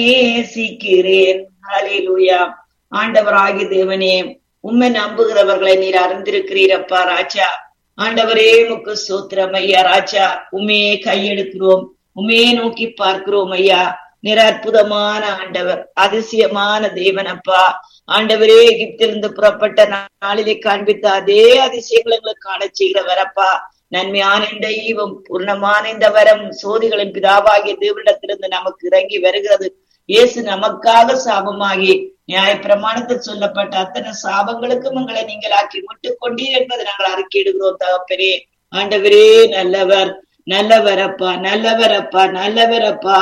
நேசிக்கிறேன் ஹalleluya ஆண்டவராகிய தேவனே உம்மை நம்புகிறவர்களை நீர் அறிந்திருக்கிறீரப்பா ராஜா ஆண்டவரே முக்கு சூத்திரம் ஐயா ராஜா உமே கையெடுக்கிறோம் உமே நோக்கி பார்க்கிறோம் ஐயா நீர் அற்புதமான ஆண்டவர் அதிசயமான தேவனப்பா ஆண்டவரே எகிப்திலிருந்து புறப்பட்ட நாளிலே காண்பித்த அதே அதிசயங்களை எங்களுக்கு காண செய்கிறவரப்பா நன்மையான இந்த ஈவம் பூர்ணமான இந்த வரம் சோதிகளின் பிதாவாகிய தேவனிடத்திலிருந்து நமக்கு இறங்கி வருகிறது இயேசு நமக்காக சாபமாகி நியாய பிரமாணத்தில் சொல்லப்பட்ட அத்தனை சாபங்களுக்கும் உங்களை நீங்கள் ஆக்கி விட்டுக் கொண்டீர் என்பதை நாங்கள் அறிக்கையிடுகிறோம் தகப்பனே ஆண்டவரே நல்லவர் நல்லவரப்பா நல்லவரப்பா நல்லவரப்பா